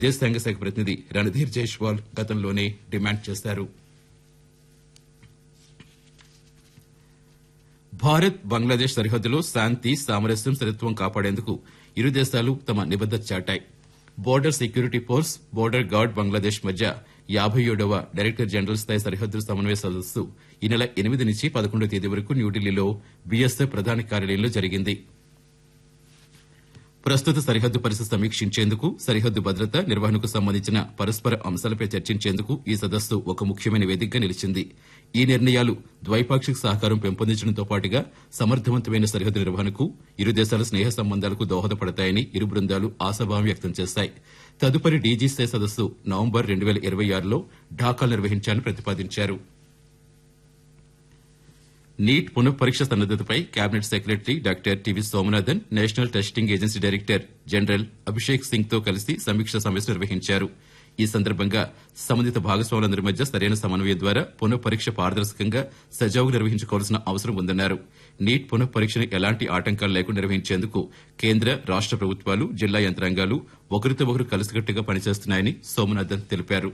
విదేశాంగ శాఖ ప్రతినిధి రణధీర్ జైష్వాల్ గతంలోనే డిమాండ్ చేశారు భారత్ బంగ్లాదేశ్ సరిహద్దులో శాంతి సామరస్యం స్థిరత్వం కాపాడేందుకు ఇరు దేశాలు తమ నిబద్దత చాటాయి border security force border guard Bangladesh మధ్య యాభై ఏడవ డైరెక్టర్ జనరల్ స్థాయి సరిహద్దు సమన్వయ సదస్సు ఈ నెల ఎనిమిది నుంచి పదకొండవ తేదీ వరకు న్యూఢిల్లీలో బీఎస్ఎఫ్ ప్రధాన కార్యాలయంలో జరిగింది ప్రస్తుత సరిహద్దు పరిస్థితి సమీక్షించేందుకు సరిహద్దు భద్రత నిర్వహణకు సంబంధించిన పరస్పర అంశాలపై చర్చించేందుకు ఈ సదస్సు ఒక ముఖ్యమైన వేదికగా నిలిచింది ఈ నిర్ణయాలు ద్వైపాక్షిక సహకారం పెంపొందించడంతో పాటుగా సమర్థవంతమైన సరిహద్దు నిర్వహణకు ఇరు దేశాల స్నేహ సంబంధాలకు దోహదపడతాయని ఇరు బృందాలు ఆశాభావం వ్యక్తం చేశాయి తదుపరి డీజీసీ సదస్సు నవంబర్ రెండు వేల ఇరవై ఆరులో ఢాకాలో నిర్వహించాలని ప్రతిపాదించారు నీట్ పునఃపరీక్ష సన్నద్దతపై cabinet secretary doctor T V Somanathan national testing agency director general Abhishek Singh తో కలిసి సమీక్ష సమావేశం నిర్వహించారు ఈ సందర్భంగా సంబంధిత భాగస్వాములందరి మధ్య సరైన సమన్వయం ద్వారా పునఃపరీక్ష పారదర్శకంగా సజావుగా నిర్వహించుకోవాల్సిన అవసరం ఉందన్నారు నీట్ పునఃపరీక్షను ఎలాంటి ఆటంకాలు లేకుండా నిర్వహించేందుకు కేంద్ర రాష్ట ప్రభుత్వాలు జిల్లా యంత్రాంగాలు ఒకరితో ఒకరు కలిసికట్టుగా పనిచేస్తున్నాయని సోమనాథన్ తెలిపారు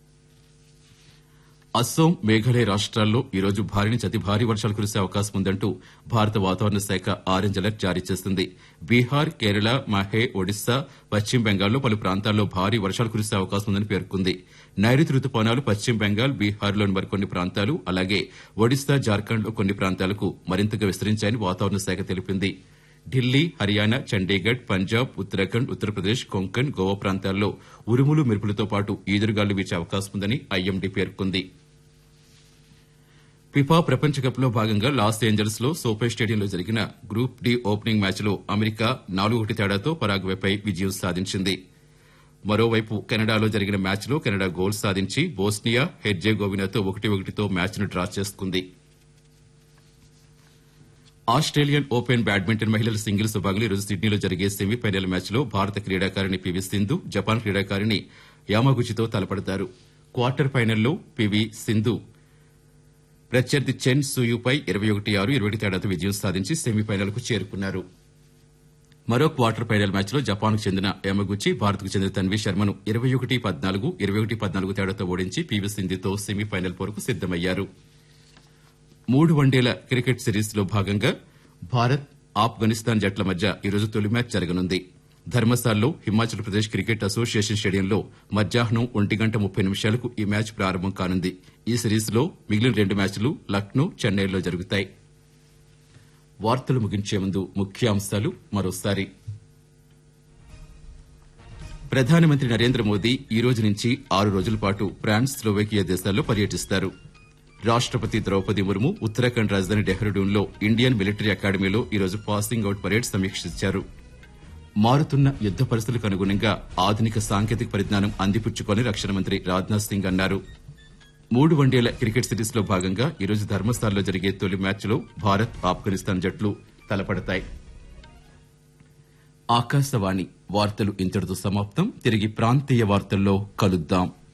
అస్సోం మేఘాలయ రాష్ట్రాల్లో ఈ రోజు భారీ నుంచి అతి భారీ వర్షాలు కురిసే అవకాశం ఉందంటూ భారత వాతావరణ శాఖ ఆరెంజ్ అలర్ట్ జారీ చేసింది బీహార్ కేరళ మహే ఒడిశా పశ్చిమ బెంగాల్లో పలు ప్రాంతాల్లో భారీ వర్షాలు కురిసే అవకాశం ఉందని పేర్కొంది నైరుతి రుతుపవనాలు పశ్చిమ బెంగాల్ బీహార్లోని మరికొన్ని ప్రాంతాలు అలాగే ఒడిశా జార్ఖండ్లో కొన్ని ప్రాంతాలకు మరింతగా విస్తరించాయని వాతావరణ శాఖ తెలిపింది ఢిల్లీ హర్యానా చండీగఢ్ పంజాబ్ ఉత్తరాఖండ్ ఉత్తరప్రదేశ్ కొంకణ్ గోవా ప్రాంతాల్లో ఉరుములు మెరుపులతో పాటు ఈదురుగాలు వీచే అవకాశం ఉందని ఐఎండీ పేర్కొంది ఫిఫా ప్రపంచ కప్ లో భాగంగా లాస్ ఏంజల్స్ లో సోపే స్టేడియంలో జరిగిన గ్రూప్ డి ఓపెనింగ్ మ్యాచ్ లో అమెరికా నాలుగు ఒకటి తేడాతో పరాగ్వేపై విజయం సాధించింది మరోవైపు కెనడాలో జరిగిన మ్యాచ్ లో కెనడా గోల్ సాధించి బోస్నియా హెర్జేగోవినాతో ఒకటి ఒకటితో మ్యాచ్ ను డ్రా చేసుకుంది ఆస్ట్రేలియన్ ఓపెన్ బ్యాడ్మింటన్ మహిళల సింగిల్స్ విభాగంలో ఈరోజు సిడ్నీలో జరిగే సెమీఫైనల్ మ్యాచ్ లో భారత క్రీడాకారిణి పివి సింధు జపాన్ క్రీడాకారిణి యామాగుచితో తలపడతారు క్వార్టర్ ఫైనల్లో పివి సింధు ప్రత్యర్థి చెన్ సూయుపై ఇరవై ఒకటి ఆరు ఇరవై ఒకటి తేడాతో విజయం సాధించి సెమీఫైనల్ కు చేరుకున్నారు మరో క్వార్టర్ ఫైనల్ మ్యాచ్ లో జపాన్ కు చెందిన యమగుచి భారత్ కు చెందిన తన్వి శర్మను ఇరవై ఒకటి పద్నాలుగు ఇరవై ఒకటి పద్నాలుగు తేడాతో ఓడించి పీవీ సింధుతో సెమీఫైనల్ పోరుకు సిద్దమయ్యారు మూడు వన్డేల క్రికెట్ సిరీస్ లో భాగంగా భారత్ ఆఫ్ఘనిస్తాన్ జట్ల మధ్య ఈరోజు తొలి మ్యాచ్ జరగనుంది ధర్మశాలలో హిమాచల్ ప్రదేశ్ క్రికెట్ అసోసియేషన్ స్టేడియంలో మధ్యాహ్నం ఒంటి గంట ముప్పై నిమిషాలకు ఈ మ్యాచ్ ప్రారంభం కానుంది ఈ సిరీస్ లో మిగిలిన రెండు మ్యాచ్లు లక్నో చెన్నైలో జరుగుతాయి వార్తలు ముగించే ముందు ముఖ్యాంశాలు మరోసారి ప్రధానమంత్రి నరేంద్ర మోదీ ఈ రోజు నుంచి ఆరు రోజుల పాటు ఫ్రాన్స్ స్లోవేకియా దేశాల్లో పర్యటిస్తారు రాష్టపతి ద్రౌపది ముర్ము ఉత్తరాఖండ్ రాజధాని డెహ్రాడూన్లో ఇండియన్ మిలిటరీ అకాడమీలో ఈరోజు పాసింగ్ అవుట్ పరేడ్ సమీక్షించారు మారుతున్న యుద్ద పరిస్థితులకు అనుగుణంగా ఆధునిక సాంకేతిక పరిజ్ఞానం అందిపుచ్చుకొని రక్షణ మంత్రి రాజ్నాథ్ సింగ్ అన్నారు మూడు వన్డేల క్రికెట్ సిరీస్ లో భాగంగా ఈరోజు ధర్మస్థాల్లో జరిగే తొలి మ్యాచ్లో భారత్ ఆఫ్ఘనిస్తాన్ జట్లు తలపడతాయి ఆకాశవాణి వార్తలు ఇంతటితో సమాప్తం తిరిగి ప్రాంతీయ వార్తల్లో కలుద్దాం